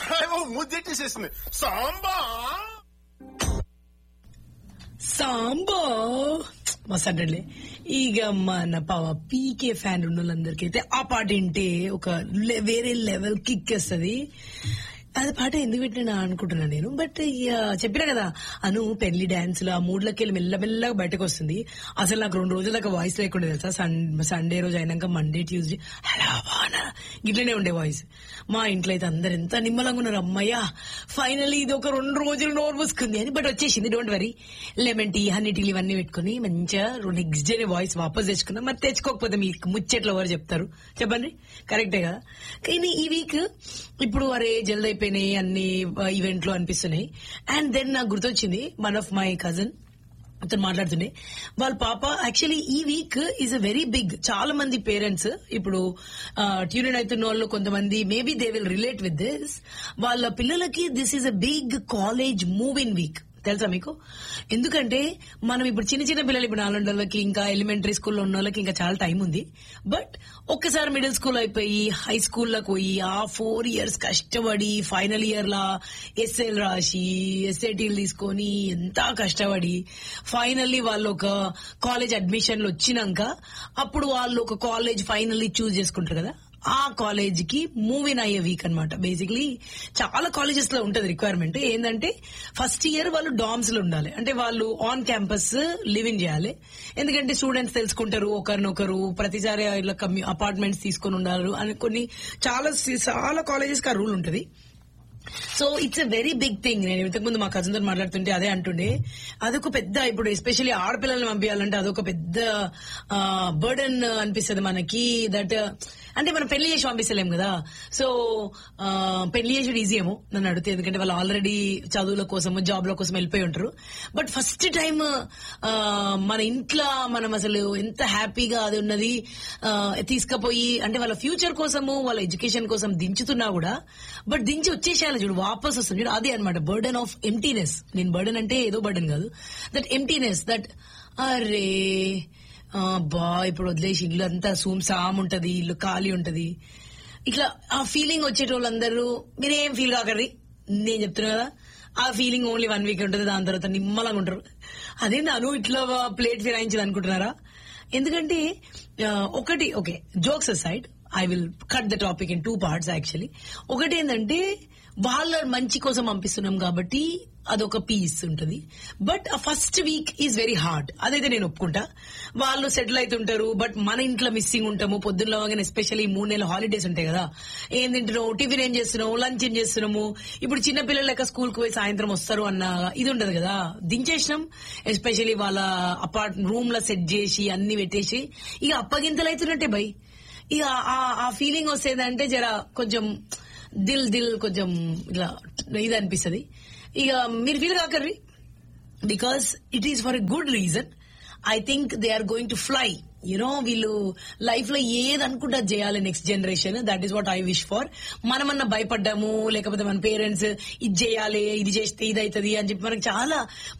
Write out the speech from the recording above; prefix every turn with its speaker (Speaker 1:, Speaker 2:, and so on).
Speaker 1: ఏమో ముద్దెట్టేసేసింది సాంబా
Speaker 2: సాంబో మసడ్లే ఇక మన పవ పీకే ఫ్యాన్ ఉన్న వాళ్ళందరికీ అయితే ఆ పాట వింటే ఒక లె- వేరే లెవెల్ కిక్ వస్తుంది అది పాట ఎందుకు పెట్టినా అనుకుంటున్నా నేను బట్ చెప్పినా కదా అను పెళ్లి డాన్స్ ఆ మూడ్లకి వెళ్ళి మెల్లమెల్లగా బయటకు వస్తుంది అసలు నాకు రెండు రోజుల దాకా వాయిస్ లేకుండా తెలుసా సన్- సండే రోజు అయినాక మండే ట్యూస్డే హలో బానా ఇట్లనే ఉండే వాయిస్ మా ఇంట్లో అయితే అందరు ఎంత నిమ్మలంగా ఉన్నారు అమ్మయ్యా ఫైనల్లీ ఇది ఒక రెండు రోజులు నోరు మూసుకుంది అని బట్ వచ్చేసింది don't worry lemon tea honey టీలు ఇవన్నీ పెట్టుకుని మంచిగా నెక్స్ట్ డే వాయిస్ వాపస్ తెచ్చుకున్నా మరి తెచ్చుకోకపోతే మీకు ముచ్చట్లు ఎవరు చెప్తారు చెప్పండి కరెక్టే కదా కానీ ఈ వీక్ ఇప్పుడు అరే జల్ది అయిపోయినాయి అన్ని ఈవెంట్లు అనిపిస్తున్నాయి అండ్ దెన్ నాకు గుర్తొచ్చింది వన్ ఆఫ్ మై కజిన్ అతను మాట్లాడుతుండే వాళ్ళ పాప యాక్చువల్లీ ఈ week is a very big చాలా మంది పేరెంట్స్ ఇప్పుడు ట్యూన్ అవుతున్న వాళ్ళు కొంతమంది maybe they will relate with this వాళ్ళ పిల్లలకి this is a big college move in week తెలుసా మీకు ఎందుకంటే మనం ఇప్పుడు చిన్న చిన్న పిల్లలు ఇప్పుడు నాలుగు వాళ్ళకి ఇంకా ఎలిమెంటరీ స్కూల్లో ఉన్న వాళ్ళకి ఇంకా చాలా టైం ఉంది బట్ ఒక్కసారి మిడిల్ స్కూల్ అయిపోయి హై స్కూల్లోకి పోయి ఆ ఫోర్ ఇయర్స్ కష్టపడి ఫైనల్ ఇయర్ లా ఎస్ఎల్ రాసి ఎస్ఐటీలు తీసుకొని ఎంత కష్టపడి ఫైనల్లీ వాళ్ళు ఒక కాలేజ్ అడ్మిషన్లు వచ్చినాక అప్పుడు వాళ్ళు ఒక కాలేజ్ ఫైనల్లీ చూస్ చేసుకుంటారు కదా ఆ కాలేజ్ కి మూవ్ ఇన్ అయ్యే వీక్ అనమాట బేసిక్లీ చాలా కాలేజెస్ లో ఉంటది రిక్వైర్మెంట్ ఏంటంటే ఫస్ట్ ఇయర్ వాళ్ళు డామ్స్ లో ఉండాలి అంటే వాళ్ళు ఆన్ క్యాంపస్ లివింగ్ చేయాలి ఎందుకంటే స్టూడెంట్స్ తెలుసుకుంటారు ఒకరినొకరు ప్రతిసారి ఇట్లా అపార్ట్మెంట్స్ తీసుకొని ఉండాలి అని కొన్ని చాలా చాలా కాలేజెస్ కి ఆ రూల్ ఉంటది so it's a very big thing నేను ఇంతకు ముందు మా కజిన్ తో మాట్లాడుతుంటే అదే అంటుండే అదొక పెద్ద ఇప్పుడు ఎస్పెషల్లీ ఆడపిల్లల్ని పంపించాలంటే అదొక పెద్ద బర్డన్ అనిపిస్తుంది మనకి దట్ అంటే మనం పెళ్లి చేసి పంపిస్తలేం కదా సో పెళ్లి చేసుడు ఈజీ ఏమో నన్ను అడిగితే ఎందుకంటే వాళ్ళు ఆల్రెడీ చదువుల కోసము జాబ్ల కోసం వెళ్ళిపోయి ఉంటారు బట్ ఫస్ట్ టైం మన ఇంట్లో మనం అసలు ఎంత హ్యాపీగా అది ఉన్నది ఆ, తీసుకుపోయి అంటే వాళ్ళ ఫ్యూచర్ కోసము వాళ్ళ ఎడ్యుకేషన్ కోసం దించుతున్నా కూడా బట్ దించి వచ్చేసేయాలి చూడు వాపస్ వస్తుంది చూడు అదే అనమాట బర్డన్ ఆఫ్ ఎంటీనెస్ నేను బర్డన్ అంటే ఏదో బర్డన్ కాదు దట్ ఎంటీనెస్ దట్ అరే ఆ, బా ఇప్పుడు వదిలేసి ఇల్లు అంతా సూమ్ సామ్ ఉంటది ఇల్లు ఖాళీ ఉంటది ఇట్లా ఆ ఫీలింగ్ వచ్చేటోళ్ళందరూ మీరేం ఫీల్ కాకర్రి నేను చెప్తున్నా కదా ఆ ఫీలింగ్ ఓన్లీ వన్ వీక్ ఉంటుంది దాని తర్వాత నిమ్మలంగా ఉంటారు అదే నాను ఇట్లా ప్లేట్ ఫిరాయించదు అనుకుంటున్నారా ఎందుకంటే ఆ, ఒకటి okay jokes side I will cut the topic in two parts actually ఒకటి ఏంటంటే వాళ్ళ మంచి కోసం పంపిస్తున్నాం కాబట్టి అదొక పీస్ ఉంటుంది బట్ ఆ first week is very hard అదైతే నేను ఒప్పుకుంటా వాళ్ళు సెటిల్ అవుతుంటారు బట్ మన ఇంట్లో మిస్సింగ్ ఉంటాము పొద్దున్న ఎస్పెషల్లీ మూడు నెలల హాలిడేస్ ఉంటాయి కదా ఏం తింటున్నావు టిఫిన్ ఏం చేస్తున్నావు లంచ్ ఏం చేస్తున్నాము ఇప్పుడు చిన్న పిల్లలు లెక్క స్కూల్ కు పోయి సాయంత్రం వస్తారు అన్న ఇది ఉండదు కదా దించేసినాం ఎస్పెషల్లీ వాళ్ళ అపార్ట్ రూమ్ లో సెట్ చేసి అన్ని పెట్టేసి ఇక అప్పగింతలు అవుతున్నట్టే బై ఇక ఆ- ఆ ఫీలింగ్ వస్తేదంటే జర కొంచెం దిల్ దిల్ కొంచెం ఇట్లా ఇది అనిపిస్తుంది ఇక మీరు ఫీల్ కాకర్రి because it is for a good reason I think they are going to fly you know వీళ్ళు లైఫ్ లో ఏది అనుకుంటా చేయాలి next generation that is what I wish for మనమన్నా భయపడ్డాము లేకపోతే మన పేరెంట్స్ ఇది చేయాలి ఇది చేస్తే ఇది అవుతుంది అని చెప్పి మనకు చాలా